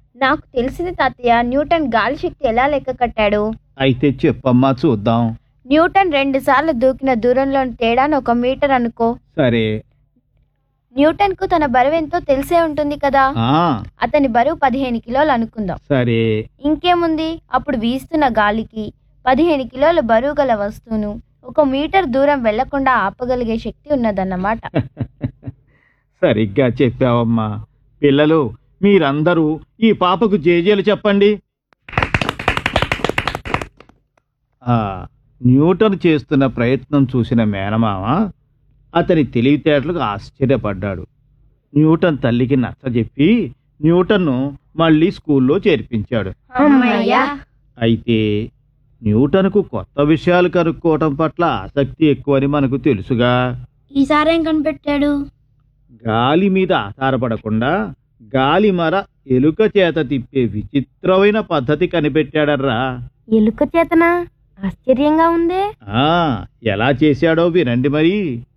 నాకు తెలిసింది తాతయ్య న్యూటన్ గాలి శక్తి ఎలా లెక్క కట్టాడు అయితే చెప్పమ్మా చూద్దాం న్యూటన్ రెండు సార్లు దూకిన దూరంలోని తేడాను ఒక మీటర్ అనుకో సరే న్యూటన్ కు తన బరువు ఎంతో తెలిసే ఉంటుంది కదా ఆ అతని బరువు పదిహేను కిలోలు అనుకుందాం సరే ఇంకేముంది అప్పుడు వీస్తున్న గాలికి పదిహేను కిలోల బరువు గల వస్తువును ఒక మీటర్ దూరం వెళ్లకుండా ఆపగలిగే శక్తి ఉన్నదన్నమాట సరిగ్గా చెప్పావమ్మా పిల్లలు మీరందరూ ఈ పాపకు జేజేలు చెప్పండి ఆ, న్యూటన్ చేస్తున్న ప్రయత్నం చూసిన మేనమామ అతని తెలివితేటలకు ఆశ్చర్యపడ్డాడు న్యూటన్ తల్లికి నచ్చజెప్పి న్యూటన్ను మళ్ళీ స్కూల్లో చేర్పించాడు అమ్మయ్యా అయితే న్యూటన్కు కొత్త విషయాలు కనుక్కోవటం పట్ల ఆసక్తి ఎక్కువని మనకు తెలుసుగా ఈసారి ఏం కనిపెట్టాడు గాలి మీద ఆధారపడకుండా గాలి మర ఎలుక చేత తిప్పే విచిత్రమైన పద్ధతి కనిపెట్టాడర్రా ఎలుక చేతన ఆశ్చర్యంగా ఉందే ఆ ఎలా చేశాడో వినండి మరి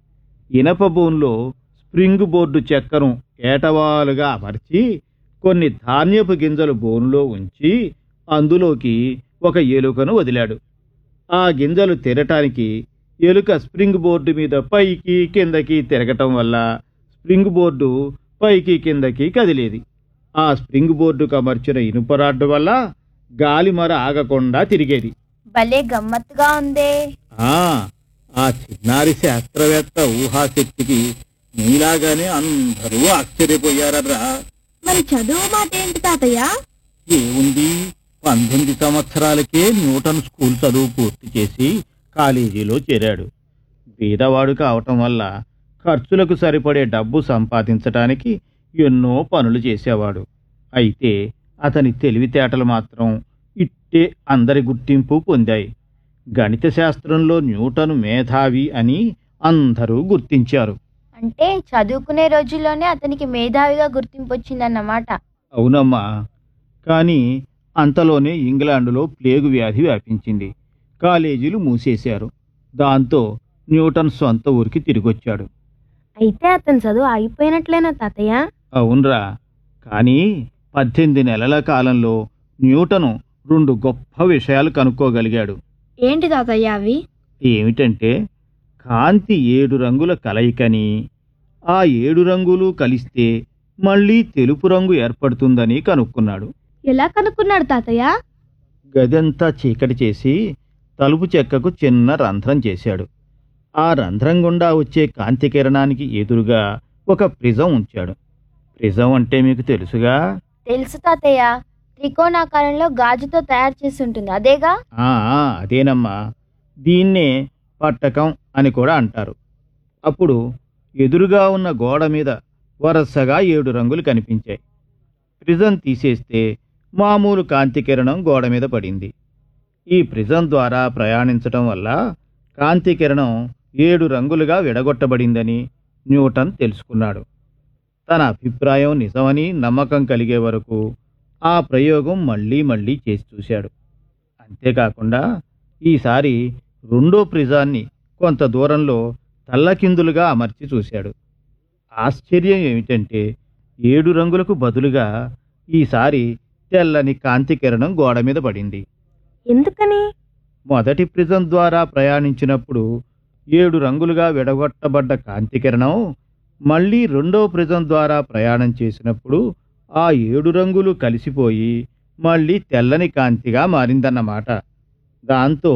ఇనప బోన్లో స్ప్రింగ్ బోర్డు చెక్కను ఏటవాలుగా అమర్చి కొన్ని ధాన్యపు గింజలు బోనులో ఉంచి అందులోకి ఒక ఎలుకను వదిలాడు ఆ గింజలు తినటానికి ఎలుక స్ప్రింగ్ బోర్డు మీద పైకి కిందకి తిరగటం వల్ల స్ప్రింగ్ బోర్డు పైకి కిందకి కదిలేది ఆ స్ప్రింగ్ బోర్డుకు అమర్చిన ఇనుప రాడ్డు వల్ల గాలి మర ఆగకుండా తిరిగేది భలే గమ్మత్తుగా ఉందే ఆ ఆ చిన్నారి శాస్త్రవేత్త ఊహాశక్తికి నీలాగానే అందరూ ఆశ్చర్యపోయారరా మరి చదువు మాట ఏంటి తాతయ్య ఏముంది పంతొమ్మిది సంవత్సరాలకే న్యూటన్ స్కూల్ చదువు పూర్తి చేసి కాలేజీలో చేరాడు బీదవాడు కావటం వల్ల ఖర్చులకు సరిపడే డబ్బు సంపాదించటానికి ఎన్నో పనులు చేసేవాడు అయితే అతని తెలివితేటలు మాత్రం ఇట్టే అందరి గుర్తింపు పొందాయి గణిత శాస్త్రంలో న్యూటన్ మేధావి అని అందరూ గుర్తించారు అంటే చదువుకునే రోజుల్లోనే అతనికి మేధావిగా గుర్తింపు వచ్చిందన్నమాట అవునమ్మా కానీ అంతలోనే ఇంగ్లాండులో ప్లేగు వ్యాధి వ్యాపించింది కాలేజీలు మూసేశారు దాంతో న్యూటన్ సొంత ఊరికి తిరిగొచ్చాడు అయితే అతని చదువు ఆగిపోయినట్లేనా తాతయ్య అవునరా కానీ పద్దెనిమిది నెలల కాలంలో న్యూటను రెండు గొప్ప విషయాలు కనుక్కోగలిగాడు ఏంటి తాతయ్య అవి ఏమిటంటే కాంతి ఏడు రంగుల కలయికని ఆ ఏడు రంగులు కలిస్తే మళ్ళీ తెలుపు రంగు ఏర్పడుతుందని కనుక్కున్నాడు ఎలా కనుక్కున్నాడు తాతయ్య గదంతా చీకటి చేసి తలుపు చెక్కకు చిన్న రంధ్రం చేశాడు ఆ రంధ్రం గుండా వచ్చే కాంతి కిరణానికి ఎదురుగా ఒక ప్రిజం ఉంచాడు ప్రిజం అంటే మీకు తెలుసుగా తెలుసు తాతయ్య త్రికోణాకారంలో గాజుతో తయారు చేసి ఉంటుంది అదేగా ఆ ఆ, అదేనమ్మా దీన్నే పట్టకం అని కూడా అంటారు అప్పుడు ఎదురుగా ఉన్న గోడ మీద వరసగా ఏడు రంగులు కనిపించాయి ప్రిజం తీసేస్తే మామూలు కాంతి కిరణం గోడ మీద పడింది ఈ ప్రిజం ద్వారా ప్రయాణించటం వల్ల కాంతి కిరణం ఏడు రంగులుగా విడగొట్టబడిందని న్యూటన్ తెలుసుకున్నాడు తన అభిప్రాయం నిజమని నమ్మకం కలిగే వరకు ఆ ప్రయోగం మళ్ళీ మళ్ళీ చేసి చూశాడు అంతేకాకుండా ఈసారి రెండో ప్రిజాన్ని కొంత దూరంలో తల్లకిందులుగా అమర్చి చూశాడు ఆశ్చర్యం ఏమిటంటే ఏడు రంగులకు బదులుగా ఈసారి తెల్లని కాంతి కిరణం గోడ మీద పడింది ఎందుకని మొదటి ప్రిజం ద్వారా ప్రయాణించినప్పుడు ఏడు రంగులుగా విడగొట్టబడ్డ కాంతి కిరణం మళ్ళీ రెండో ప్రిజం ద్వారా ప్రయాణం చేసినప్పుడు ఆ ఏడు రంగులు కలిసిపోయి మళ్ళీ తెల్లని కాంతిగా మారిందన్నమాట దాంతో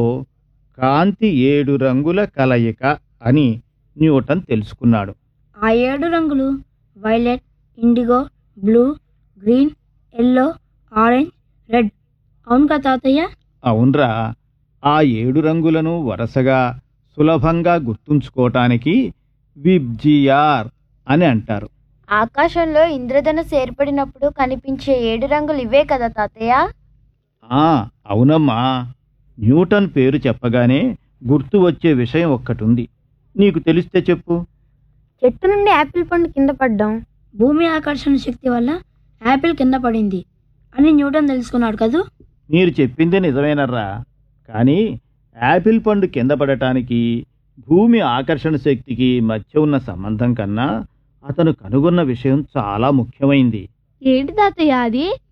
కాంతి ఏడు రంగుల కలయిక అని న్యూటన్ తెలుసుకున్నాడు ఆ ఏడు రంగులు violet indigo blue green yellow orange red అవును కదా తాతయ్య అవునరా ఆ ఏడు రంగులను వరుసగా సులభంగా గుర్తుంచుకోవటానికి విబ్జిఆర్ అని అంటారు ఆకాశంలో ఇంద్రధనుసు ఏర్పడినప్పుడు కనిపించే ఏడు రంగులు ఇవే కదా తాతయ్య ఆ అవునమ్మా న్యూటన్ పేరు చెప్పగానే గుర్తు వచ్చే విషయం ఒక్కటుంది నీకు తెలిస్తే చెప్పు చెట్టు నుండి యాపిల్ పండు కింద పడ్డాం భూమి ఆకర్షణ శక్తి వల్ల యాపిల్ కింద పడింది అని న్యూటన్ తెలుసుకున్నాడు కదూ మీరు చెప్పింది నిజమేనర్రా కానీ యాపిల్ పండు కింద పడటానికి భూమి ఆకర్షణ శక్తికి మధ్య ఉన్న సంబంధం కన్నా అతను కనుగొన్న విషయం చాలా ముఖ్యమైంది ఏంటి తాతయ్య అది